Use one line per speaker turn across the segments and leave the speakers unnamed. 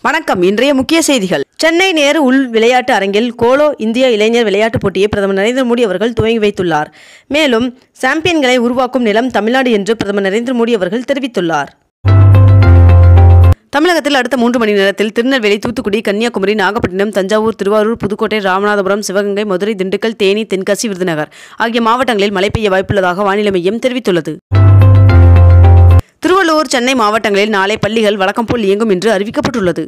வணக்கம் இன்றைய முக்கிய செய்திகள் சென்னை நேரு உள் விளையாட்டு அரங்கில் கோலோ இந்திய இளைஞர் விளையாட்டுப் போட்டியை பிரதமர் நரேந்திர மோடி அவர்கள் துவங்கி வைத்துள்ளார் மேலும் சாம்பியன்களை உருவாக்கும் நிலம் தமிழ்நாடு என்று பிரதமர் நரேந்திர மோடி அவர்கள் தெரிவித்துள்ளார் தமிழகத்தில் அடுத்த மூன்று மணி நேரத்தில் திருநெல்வேலி தூத்துக்குடி கன்னியாகுமரி நாகப்பட்டினம் தஞ்சாவூர் திருவாரூர் புதுக்கோட்டை ராமநாதபுரம் சிவகங்கை மதுரை திண்டுக்கல் தேனி தென்காசி விருதுநகர் ஆகிய மாவட்டங்களில் மழை பெய்ய வாய்ப்புள்ளதாக வானிலை மையம் தெரிவித்துள்ளது திருவள்ளூர் சென்னை மாவட்டங்களில் நாளை பள்ளிகள் வழக்கம் போல் இயங்கும் என்று அறிவிக்கப்பட்டுள்ளது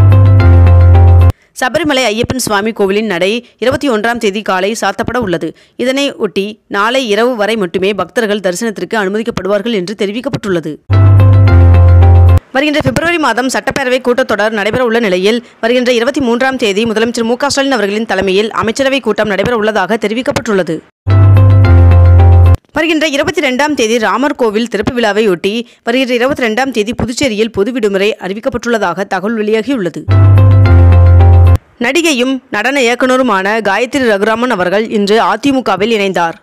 சபரிமலை ஐயப்பன் சுவாமி கோவிலின் நடை இருபத்தி ஒன்றாம் தேதி காலை சாத்தப்பட உள்ளது இதனை ஒட்டி நாளை இரவு வரை மட்டுமே பக்தர்கள் தரிசனத்திற்கு அனுமதிக்கப்படுவார்கள் என்று தெரிவிக்கப்பட்டுள்ளது வருகின்ற பிப்ரவரி மாதம் சட்டப்பேரவை கூட்டத்தொடர் நடைபெற உள்ள நிலையில் வருகின்ற இருபத்தி மூன்றாம் தேதி முதலமைச்சர் மு க ஸ்டாலின் அவர்களின் தலைமையில் அமைச்சரவை கூட்டம் நடைபெற உள்ளதாக தெரிவிக்கப்பட்டுள்ளது வருகின்ற இருபத்தி ரெண்டாம் தேதி ராமர் கோவில் திறப்பு விழாவையொட்டி வருகின்ற இருபத்தி ரெண்டாம் தேதி புதுச்சேரியில் பொது விடுமுறை அறிவிக்கப்பட்டுள்ளதாக தகவல் வெளியாகியுள்ளது நடிகையும் நடன இயக்குனருமான காயத்ரி ரகுராமன் அவர்கள் இன்று அதிமுகவில் இணைந்தார்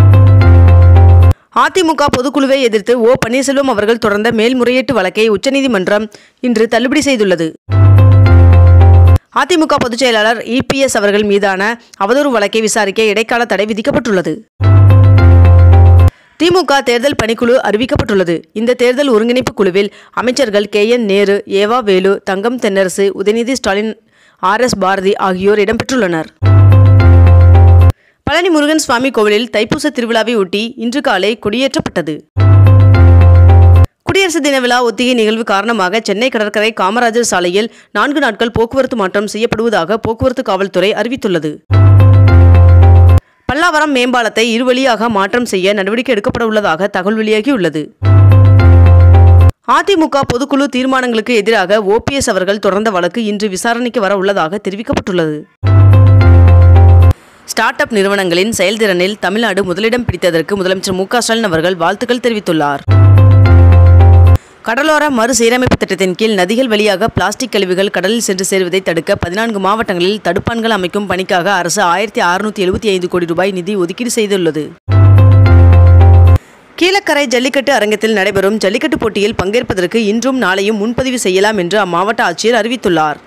அதிமுக பொதுக்குழுவை எதிர்த்து ஓ பன்னீர்செல்வம் அவர்கள் தொடர்ந்த மேல்முறையீட்டு வழக்கை உச்சநீதிமன்றம் இன்று தள்ளுபடி செய்துள்ளது அதிமுக பொதுச் செயலாளர் இபிஎஸ் அவர்கள் மீதான அவதூறு வழக்கை விசாரிக்க இடைக்கால தடை விதிக்கப்பட்டுள்ளது திமுக தேர்தல் பணிக்குழு அறிவிக்கப்பட்டுள்ளது இந்த தேர்தல் ஒருங்கிணைப்பு குழுவில் அமைச்சர்கள் K N Nehru E V Velu Thangam Thennarasu Udhayanidhi Stalin R S Bharathi ஆகியோர் இடம்பெற்றுள்ளனர் பழனி முருகன் சுவாமி கோவிலில் தைப்பூச திருவிழாவை ஒட்டி இன்று காலை கொடியேற்றப்பட்டது குடியரசு தின விழா ஒத்திகை நிகழ்வு காரணமாக சென்னை கடற்கரை காமராஜர் சாலையில் நான்கு நாட்கள் போக்குவரத்து மாற்றம் செய்யப்படுவதாக போக்குவரத்து காவல்துறை அறிவித்துள்ளது பல்லாவரம் மேம்பாலத்தை இருவழியாக மாற்றம் செய்ய நடவடிக்கை எடுக்கப்பட உள்ளதாக தகவல் வெளியாகியுள்ளது அதிமுக பொதுக்குழு தீர்மானங்களுக்கு எதிராக ஓபிஎஸ் அவர்கள் தொடர்ந்த வழக்கு இன்று விசாரணைக்கு வர உள்ளதாக தெரிவிக்கப்பட்டுள்ளது ஸ்டார்ட் அப் நிறுவனங்களின் செயல்திறனில் தமிழ்நாடு முதலிடம் பிடித்ததற்கு முதலமைச்சர் மு க ஸ்டாலின் அவர்கள் வாழ்த்துக்கள் தெரிவித்துள்ளார் கடலோர மறுசீரமைப்பு திட்டத்தின் கீழ் நதிகள் வழியாக பிளாஸ்டிக் கழிவுகள் கடலில் சென்று சேருவதை தடுக்க பதினான்கு மாவட்டங்களில் தடுப்பான்கள் அமைக்கும் பணிக்காக அரசு ஆயிரத்தி அறுநூத்தி எழுபத்தி ஐந்து கோடி ரூபாய் நிதி ஒதுக்கீடு செய்துள்ளது கீழக்கரை ஜல்லிக்கட்டு அரங்கத்தில் நடைபெறும் ஜல்லிக்கட்டு போட்டியில் பங்கேற்பதற்கு இன்றும் நாளையும் முன்பதிவு செய்யலாம் என்று அம்மாவட்ட ஆட்சியர் அறிவித்துள்ளார்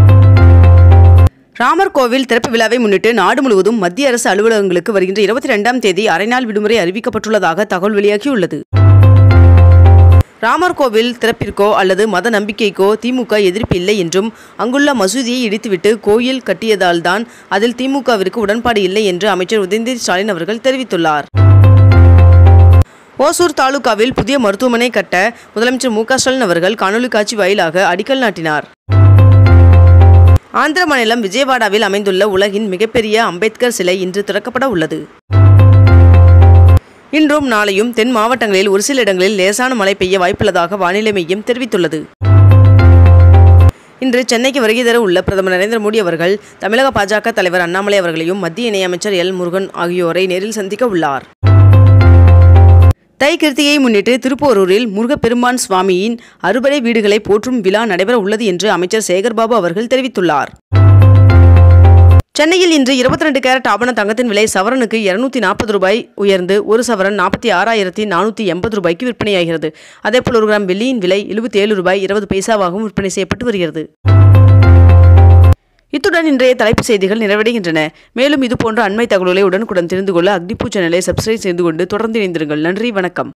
ராமர் கோவில் திறப்பு விழாவை முன்னிட்டு நாடு முழுவதும் மத்திய அரசு அலுவலகங்களுக்கு வருகின்ற இருபத்தி ரெண்டாம் தேதி அரைநாள் விடுமுறை அறிவிக்கப்பட்டுள்ளதாக தகவல் வெளியாகியுள்ளது ராமர் கோவில் திறப்பிற்கோ அல்லது மத நம்பிக்கைக்கோ திமுக எதிர்ப்பு இல்லை என்றும் அங்குள்ள மசூதியை இடித்துவிட்டு கோயில் கட்டியதால் தான் அதில் திமுகவிற்கு உடன்பாடு இல்லை என்று அமைச்சர் உதயநிதி ஸ்டாலின் அவர்கள் தெரிவித்துள்ளார் ஓசூர் தாலுகாவில் புதிய மருத்துவமனை கட்ட முதலமைச்சர் மு க ஸ்டாலின் அவர்கள் காணொலி காட்சி வாயிலாக அடிக்கல் நாட்டினார் ஆந்திர மாநிலம் விஜயவாடாவில் அமைந்துள்ள உலகின் மிகப்பெரிய அம்பேத்கர் சிலை இன்று திறக்கப்பட உள்ளது இன்றும் நாளையும் தென் மாவட்டங்களில் ஒரு சில இடங்களில் லேசான மழை பெய்ய வாய்ப்புள்ளதாக வானிலை மையம் தெரிவித்துள்ளது இன்று சென்னைக்கு வருகை தர உள்ள பிரதமர் நரேந்திர மோடி அவர்கள் தமிழக பாஜக தலைவர் அண்ணாமலை அவர்களையும் மத்திய இணையமைச்சர் எல் முருகன் ஆகியோரை நேரில் சந்திக்க உள்ளார் தை கிருத்தியை முன்னிட்டு திருப்போரூரில் முருகப்பெருமான் சுவாமியின் அறுபடை வீடுகளை போற்றும் விழா நடைபெற உள்ளது என்று அமைச்சர் சேகர்பாபு அவர்கள் தெரிவித்துள்ளார் சென்னையில் இன்று இருபத்தி ரெண்டு கேரட் ஆபண தங்கத்தின் விலை சவரனுக்கு இருநூத்தி நாற்பது ரூபாய் உயர்ந்து ஒரு சவரன் நாற்பத்தி ஆறாயிரத்தி நானூற்றி எண்பது ரூபாய்க்கு விற்பனையாகிறது அதேபோல் ஒரு கிராம் வெள்ளியின் விலை எழுபத்தி ஏழு ரூபாய் இருபது பைசாவாகவும் விற்பனை செய்யப்பட்டு வருகிறது இத்துடன் இன்றைய தலைப்புச் செய்திகள் நிறைவடைகின்றன மேலும் இதுபோன்ற அண்மை தகவல்களை உடனுக்குடன் தெரிந்து கொள்ள அக்னிபூ சேனலை சப்ஸ்கிரைப் செய்து கொண்டு தொடர்ந்து இணைந்திருங்கள் நன்றி வணக்கம்